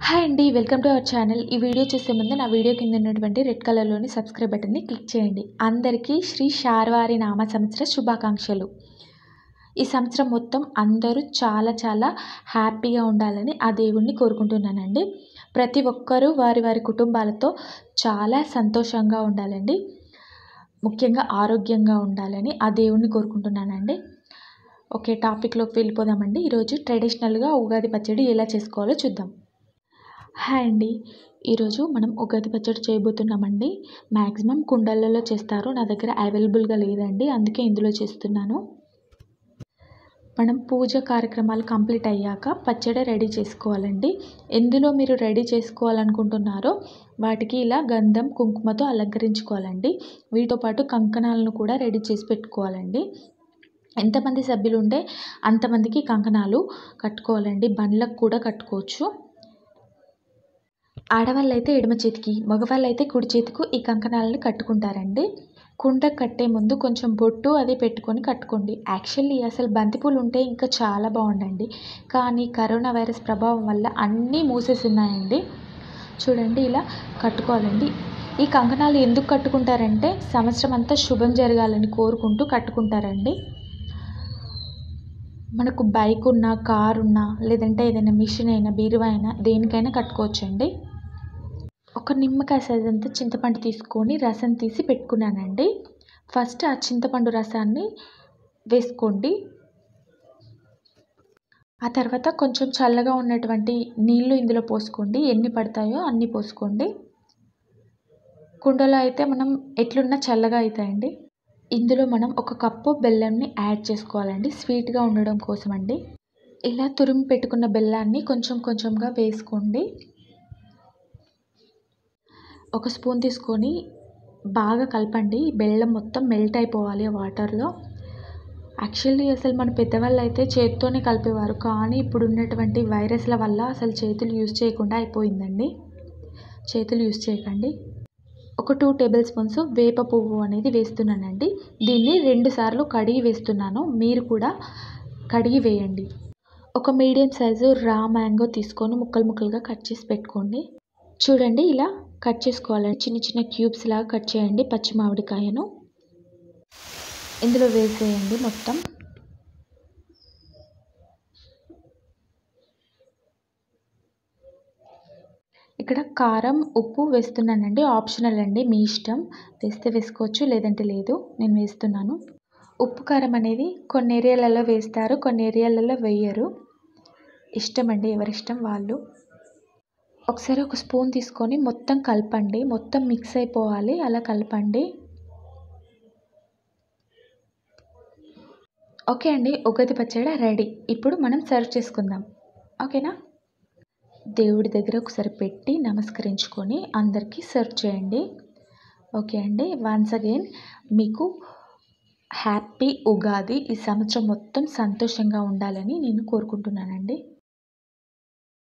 hi అండి welcome to our channel ఈ video చూసే ముందు నా వీడియో కింద ఉన్నటువంటి రెడ్ కలర్లోని సబ్స్క్రైబ్ బటన్ని క్లిక్ చేయండి అందరికీ శ్రీ శార్వారి నామ సంవత్సర శుభాకాంక్షలు ఈ సంవత్సరం మొత్తం అందరూ చాలా చాలా హ్యాపీగా ఉండాలని ఆ దేవుణ్ణి కోరుకుంటున్నానండి ప్రతి ఒక్కరూ వారి వారి కుటుంబాలతో చాలా సంతోషంగా ఉండాలండి ముఖ్యంగా ఆరోగ్యంగా ఉండాలని ఆ దేవుణ్ణి కోరుకుంటున్నానండి ఓకే టాపిక్లోకి వెళ్ళిపోదామండి ఈరోజు ట్రెడిషనల్గా ఉగాది పచ్చడి ఎలా చేసుకోవాలో చూద్దాం హాయ్ అండి ఈరోజు మనం ఉగాది పచ్చడి చేయబోతున్నామండి మ్యాక్సిమం కుండలలో చేస్తారు నా దగ్గర అవైలబుల్గా లేదండి అందుకే ఇందులో చేస్తున్నాను మనం పూజ కార్యక్రమాలు కంప్లీట్ అయ్యాక పచ్చడి రెడీ చేసుకోవాలండి ఎందులో మీరు రెడీ చేసుకోవాలనుకుంటున్నారో వాటికి ఇలా గంధం కుంకుమతో అలంకరించుకోవాలండి వీటితో పాటు కంకణాలను కూడా రెడీ చేసి పెట్టుకోవాలండి ఎంతమంది సభ్యులు ఉంటే అంతమందికి కంకణాలు కట్టుకోవాలండి బండ్లకు కూడా కట్టుకోవచ్చు ఆడవాళ్ళు అయితే ఎడమ చేతికి మగవాళ్ళు అయితే కుడి చేతికి ఈ కంకణాలను కట్టుకుంటారండి కుండ కట్టే ముందు కొంచెం బొట్టు అది పెట్టుకొని కట్టుకోండి యాక్చువల్లీ అసలు బంతిపూలు ఉంటే ఇంకా చాలా బాగుండండి కానీ కరోనా వైరస్ ప్రభావం వల్ల అన్నీ మూసేసి ఉన్నాయండి చూడండి ఇలా కట్టుకోవాలండి ఈ కంకణాలు ఎందుకు కట్టుకుంటారంటే సంవత్సరం అంతా శుభం జరగాలని కోరుకుంటూ కట్టుకుంటారండి మనకు బైక్ ఉన్నా కార్ ఉన్నా లేదంటే ఏదైనా మిషన్ అయినా బీరువా అయినా దేనికైనా కట్టుకోవచ్చండి ఒక నిమ్మకాయ సైజ్ అంతా చింతపండు తీసుకొని రసం తీసి పెట్టుకున్నానండి ఫస్ట్ ఆ చింతపండు రసాన్ని వేసుకోండి ఆ తర్వాత కొంచెం చల్లగా ఉన్నటువంటి నీళ్ళు ఇందులో పోసుకోండి ఎన్ని పడతాయో అన్ని పోసుకోండి కుండలో అయితే మనం ఎట్లున్నా చల్లగా అవుతాయండి ఇందులో మనం ఒక కప్పు బెల్లంని యాడ్ చేసుకోవాలండి స్వీట్గా ఉండడం కోసం అండి ఇలా తురిమి పెట్టుకున్న బెల్లాన్ని కొంచెం కొంచెంగా వేసుకోండి ఒక స్పూన్ తీసుకొని బాగా కలపండి బెల్లం మొత్తం మెల్ట్ అయిపోవాలి వాటర్లో యాక్చువల్లీ అసలు మన పెద్దవాళ్ళు అయితే చేతితోనే కలిపేవారు కానీ ఇప్పుడు ఉన్నటువంటి వైరస్ల వల్ల అసలు చేతులు యూజ్ చేయకుండా అయిపోయిందండి చేతులు యూజ్ చేయకండి ఒక టూ టేబుల్ స్పూన్స్ వేప పువ్వు అనేది వేస్తున్నానండి దీన్ని రెండు సార్లు కడిగి వేస్తున్నాను మీరు కూడా కడిగి వేయండి ఒక మీడియం సైజు రా మ్యాంగో తీసుకొని ముక్కలు ముక్కలుగా కట్ చేసి పెట్టుకోండి చూడండి ఇలా కట్ చేసుకోవాలండి చిన్న చిన్న క్యూబ్స్ లాగా కట్ చేయండి పచ్చి మామిడికాయను ఇందులో వేసేయండి మొత్తం ఇక్కడ కారం ఉప్పు వేస్తున్నానండి ఆప్షనల్ అండి మీ ఇష్టం వేస్తే వేసుకోవచ్చు లేదంటే లేదు నేను వేస్తున్నాను ఉప్పు కారం అనేది కొన్ని ఏరియాలలో వేస్తారు కొన్ని ఏరియాలలో వేయరు ఇష్టం అండి ఎవరిష్టం వాళ్ళు ఒకసారి ఒక స్పూన్ తీసుకొని మొత్తం కలపండి మొత్తం మిక్స్ అయిపోవాలి అలా కలపండి ఓకే అండి ఉగది పచ్చడి రెడీ ఇప్పుడు మనం సర్వ్ చేసుకుందాం ఓకేనా దేవుడి దగ్గర ఒకసారి పెట్టి నమస్కరించుకొని అందరికీ సర్వ్ చేయండి ఓకే అండి వన్స్ అగైన్ మీకు హ్యాపీ ఉగాది ఈ సంవత్సరం మొత్తం సంతోషంగా ఉండాలని నేను కోరుకుంటున్నానండి